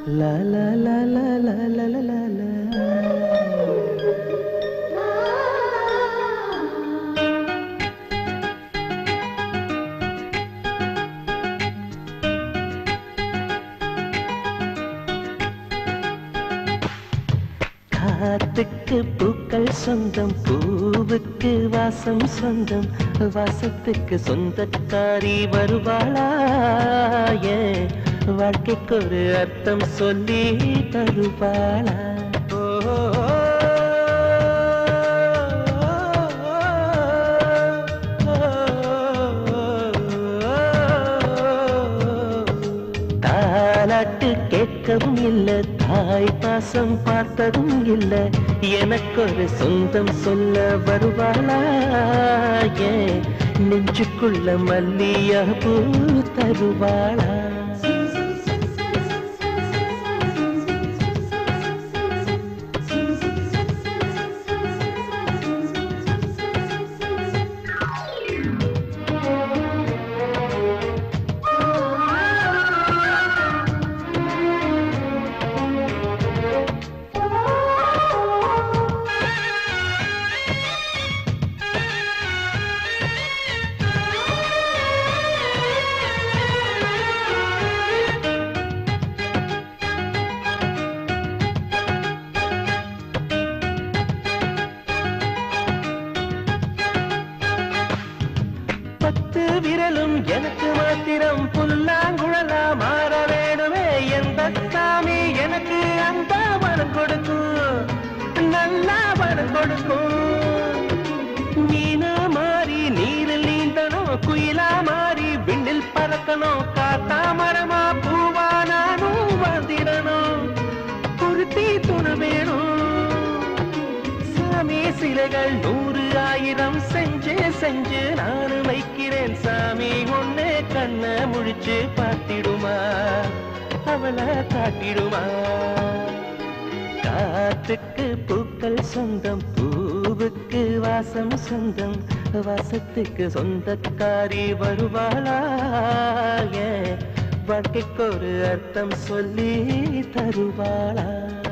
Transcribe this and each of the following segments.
லா லா லா லா லா லா லா லா லா. காத்துக்கு பூக்கள் சொந்தம் பூவுக்கு வாசம் சொந்தம் வாசத்துக்கு சொந்தக்காரி வருவாளா ஏன் வாழ்க்கைக்கு ஒரு அர்த்தம் சொல்லி தருவாளா தாலாட்டு கேட்கவும் இல்ல தாய் பாசம் பார்த்ததும் இல்ல எனக்கொரு சொந்தம் சொல்ல வருவாளா ஏன் நெஞ்சுக்குள்ள மல்லியா பூ தருவாளா பத்து விரலும் எனக்கு மாத்திரம் புல்லாங்குழலா மாற வேணுமே எந்த சாமி எனக்கு அந்த வரம் கொடுக்கும் நல்லா வரம் கொடுக்கும் மீனா மாறி நீரில் நீந்தணும் குயிலா மாறி விண்ணில் பறக்கணும் காத்தா மரமா பூவா நானும் வாழ்ந்திடணும் குருத்தி துணை வேணும் சாமி சிலைகள் நூறு ஆயிரம் செஞ்சு செஞ்சு நானும் வைக்கிறேன் சாமி ஒண்ணு கண்ண முழிச்சு பார்த்திடுமா அவளை காட்டிடுமா காத்துக்கு பூக்கள் சொந்தம் பூவுக்கு வாசம் சொந்தம் வாசத்துக்கு சொந்தக்காரி வருவாளா ஏன் வாழ்க்கைக்கு ஒரு அர்த்தம் சொல்லி தருவாளா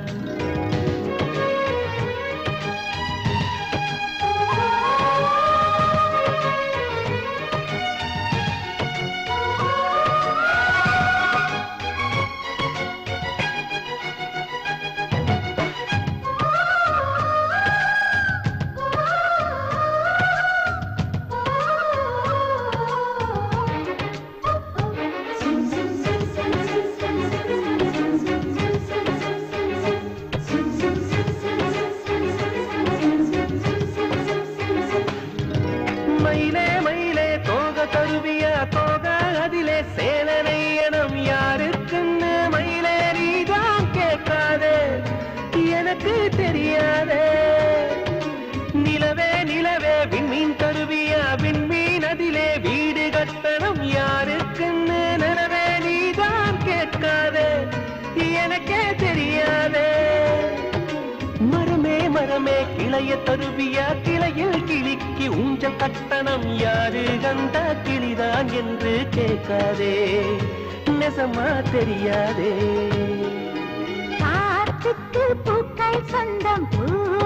மயிலே மயிலே தோக தருவியா தோக அதிலே சேலனை எனம் யாருக்குன்னு மயிலே நீதான் கேட்காதே எனக்கு தெரியாதே நிலவே நிலவே விண்மீன் தருவியா விண்மீன் அதிலே வீடு கட்டணம் யாருக்குன்னு நிலவே நீதான் கேட்காதே எனக்கே தெரியாதே மரமே மரமே கிளைய தருவியா கிளையில் கிளிக்கு ஊஞ்சல் கட்டணம் யாரு கண்ட கிளிதான் என்று கேட்காதே நெசமா தெரியாதே காத்துக்கு பூக்கள் சொந்தம் பூ